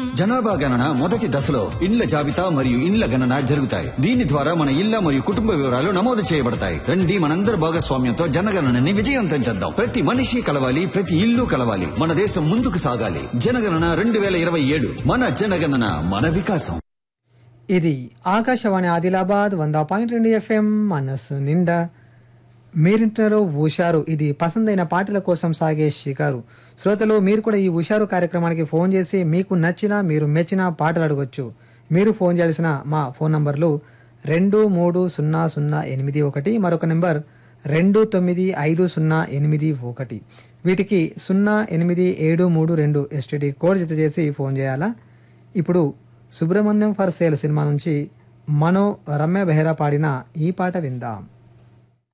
జనాభా గణన మొదటి దశలో ఇండ్ల జాబితా మరియు ఇండ్ల గణన జరుగుతాయి దీని ద్వారా మన ఇళ్ల మరియు కుటుంబ వివరాలు నమోదు చేయబడతాయి రండి మనందరి భాగస్వామ్యంతో జనగణనని విజయవంతం చేద్దాం ప్రతి మనిషి కలవాలి ప్రతి ఇల్లు కలవాలి మన దేశం ముందుకు సాగాలి జనగణన రెండు వేల ఇరవై ఏడు మన జనగణన మన వికాసం ఇది ఆకాశవాణి ఆదిలాబాద్ వంద పాయింట్ రెండు ఎఫ్ఎం మనస్సు నిండా మీరింటున్నారు ఉషారు ఇది పసందైన పాటల కోసం సాగే షికారు శ్రోతలు మీరు కూడా ఈ ఉషారు కార్యక్రమానికి ఫోన్ చేసి మీకు నచ్చిన మీరు మెచ్చిన పాటలు అడగొచ్చు మీరు ఫోన్ చేయాల్సిన మా ఫోన్ నంబర్లు రెండు మూడు సున్నా సున్నా ఎనిమిది ఒకటి మరొక నెంబర్ రెండు తొమ్మిది ఐదు సున్నా ఎనిమిది ఒకటి వీటికి సున్నా ఎనిమిది ఏడు మూడు రెండు ఎస్టీడీ కోడ్ జత చేసి ఫోన్ చేయాలా ఇప్పుడు సుబ్రహ్మణ్యం ఫర్ సేల్ సినిమా నుంచి మనో రమ్య బెహ్రా పాడిన ఈ పాట విందాం